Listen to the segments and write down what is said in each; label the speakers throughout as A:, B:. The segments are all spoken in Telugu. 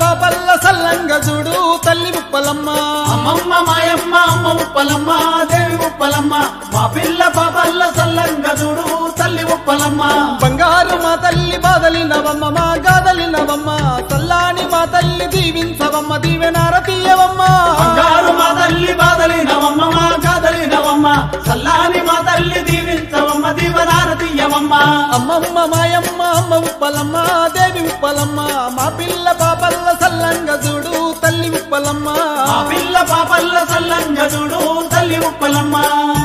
A: పాపల్ల సల్లంగ చూడు తల్లి ఉప్పలమ్మ
B: అమ్మమ్మ మాయమ్మ అమ్మ ఉప్పలమ్మ దేవి ఉప్పలమ్మ మా పిల్ల పాపల్ల సల్లంగ చూడు తల్లి ఉప్పలమ్మ
A: బంగారు మా తల్లి బాదలినవమ్మ మా గాదలినవమ్మ చల్లాని మా తల్లి దీవించవమ్మ దీవెనార తీయవమ్మ
B: బంగారు మా తల్లి బాదలినవమ్మ మా కాదలినవమ్మ సల్లాని మా తల్లి దీవించవమ్మ దీవనారతీయవమ్మ
A: అమ్మమ్మ మాయమ్మ అమ్మ ఉప్పలమ్మ దేవి ఉప్పలమ్మ మా పిల్ల పాపల్ల సల్లంగ చూడు తల్లి ఉప్పలమ్మ
B: మా పిల్ల పాపల్ల సల్లంగ చూడు తల్లి ఉప్పలమ్మ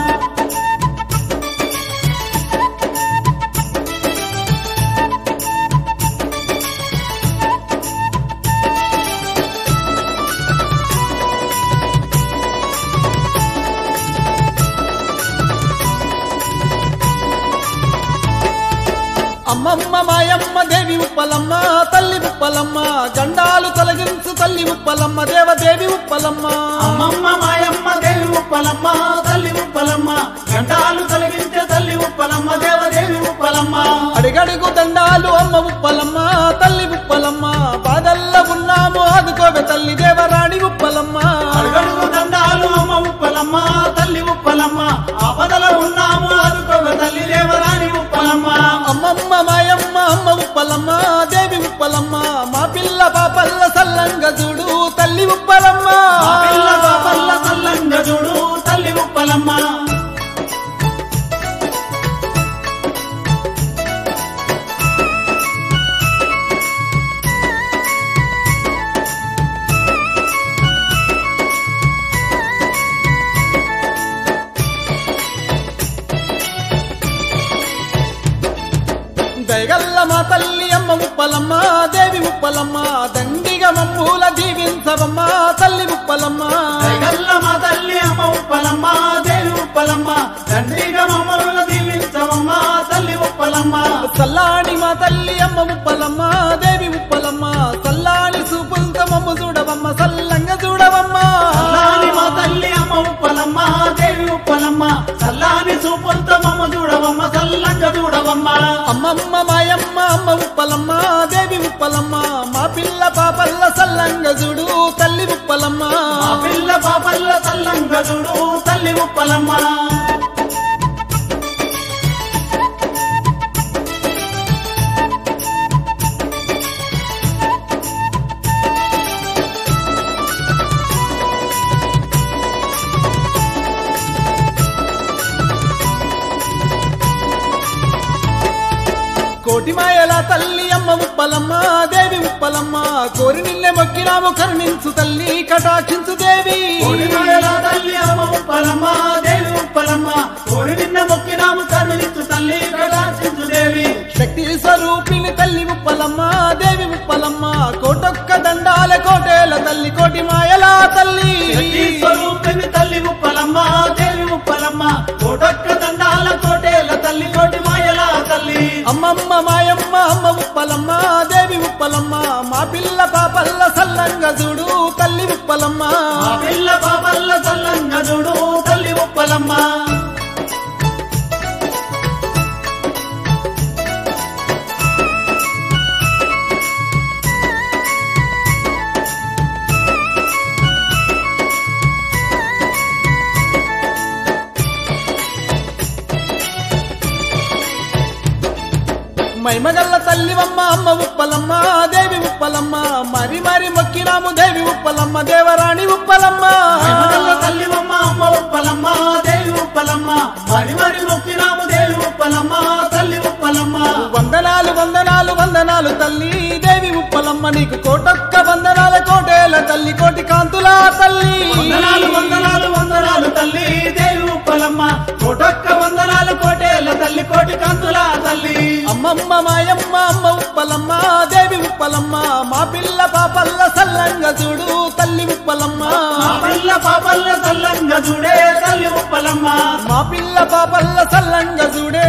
A: అమ్మమ్మ మాయమ్మ దేవి ఉప్పలమ్మ తల్లి ఉప్పలమ్మ గండాలు తొలగించు తల్లి ఉప్పలమ్మ దేవదేవి ఉప్పలమ్మ
B: అమ్మమ్మ మాయమ్మ దేవి ఉప్పలమ్మ తల్లి ఉప్పలమ్మ గంటాలు తొలగించే తల్లి ఉప్పలమ్మ దేవదేవి ఉప్పలమ్మ
A: అడిగడుగు దండాలు అమ్మ ఉప్పలమ్మ తల్లి ఉప్పలమ్మ బాధల్ల ఉన్నాము ఆదుకోవే తల్లి దేవరాణి ఉప్పలమ్మ
B: అడుగడుగు దండాలు అమ్మ ఉప్పలమ్మ తల్లి ఉప్పలమ్మ ఆపదల ఉన్నాము ఆదుకోవ తల్లి దేవరాని ఉప్పలమ్మ
A: అమ్మమ్మ మాయమ్మ అమ్మ ఉప్పలమ్మ దేవి ఉప్పలమ్మ మా పిల్ల పాపల్ల సల్లంగ చూడు తల్లి ఉప్పలమ్మ
B: మా పిల్ల పాపల్ల సల్లంగ చూడు తల్లి ఉప్పలమ్మ
A: దయగల్ల మా తల్లి అమ్మ ఉప్పలమ్మ దేవి ఉప్పలమ్మ దండిగ మమ్మూల దీవించవమ్మ తల్లి ఉప్పలమ్మ
B: దయగల్ల మా తల్లి అమ్మ ఉప్పలమ్మ దేవి ఉప్పలమ్మ తండ్రిగా మమ్మల్ని దీవించవమ్మ తల్లి ఉప్పలమ్మ
A: సల్లాని మా తల్లి అమ్మ ఉప్పలమ్మ దేవి ఉప్పలమ్మ సల్లాని సూపులతో మమ్ము చూడవమ్మ సల్లంగా చూడవమ్మ
B: చల్లాని మా తల్లి అమ్మ ఉప్పలమ్మ దేవి ఉప్పలమ్మ చల్లాని సూపులతో మమ్మ చూడవమ్మ చల్లంగా చూడవమ్మ
A: అమ్మమ్మ మాయమ్మ అమ్మ ఉప్పలమ్మ దేవి ఉప్పలమ్మ మా పిల్ల పాపల్ల సల్లంగా చూడు తల్లి ఉప్పలమ్మ
B: మా పిల్ల పాపల్ల చల్లంగా చూడు తల్లి ఉప్పలమ్మ
A: కోటి మాయల తల్లి అమ్మ ఉప్పలమ్మ దేవి ఉప్పలమ్మ కోరి నిన్నే మొక్కినాము కరుణించు తల్లి కటాక్షించు దేవి
B: కోడిమాయల తల్లి అమ్మ ఉప్పలమ్మ దేవి ఉప్పలమ్మ కోడి నిన్న మొక్కినాము కరుణించు తల్లి కటాక్షించు దేవి
A: శక్తి స్వరూపిణి తల్లి ఉప్పలమ్మ దేవి ఉప్పలమ్మ కోటొక్క దండాల కోటేల తల్లి కోటి మాయల తల్లి
B: శక్తి స్వరూపిణి తల్లి ఉప్పలమ్మ దేవి ఉప్పలమ్మ కోటొక్క దండాల కోటేల తల్లి కోటి మాయల తల్లి
A: అమ్మమ్మ మాయమ్మ అమ్మ ఉప్పలమ్మ దేవి ఉప్పలమ్మ మా పిల్ల పాపల్ల సల్లంగా చూడు తల్లి ఉప్పలమ్మ
B: మా పిల్ల పాపల్ల చల్లంగా చూడు తల్లి ఉప్పలమ్మ
A: మైమగల్ల తల్లివమ్మ అమ్మ ఉప్పలమ్మ దేవి ఉప్పలమ్మ మరి మరి మొక్కినాము దేవి ఉప్పలమ్మ దేవరాణి ఉప్పలమ్మ
B: మహిమగల్ల తల్లివమ్మ అమ్మ ఉప్పలమ్మ దేవి ఉప్పలమ్మ మరి మరి మొక్కినాము దేవి ఉప్పలమ్మ తల్లి ఉప్పలమ్మ
A: వందనాలు వందనాలు వందనాలు తల్లి దేవి ఉప్పలమ్మ నీకు కోటొక్క వందనాల కోటేల తల్లి కోటి కాంతుల తల్లి
B: వందనాలు వందనాలు వందనాలు తల్లి దేవి ఉప్పలమ్మ కోటొక్క వందనాలు కోటేల తల్లి కోటి కంతుల తల్లి
A: అమ్మమ్మ మాయమ్మ అమ్మ ఉప్పలమ్మ దేవి ఉప్పలమ్మ మా పిల్ల పాపల్ల సల్లంగా చూడు తల్లి ఉప్పలమ్మ
B: మా పిల్ల పాపల్ల చల్లంగా చూడే తల్లి ఉప్పలమ్మ
A: మా పిల్ల పాపల్ల సల్లంగా చూడే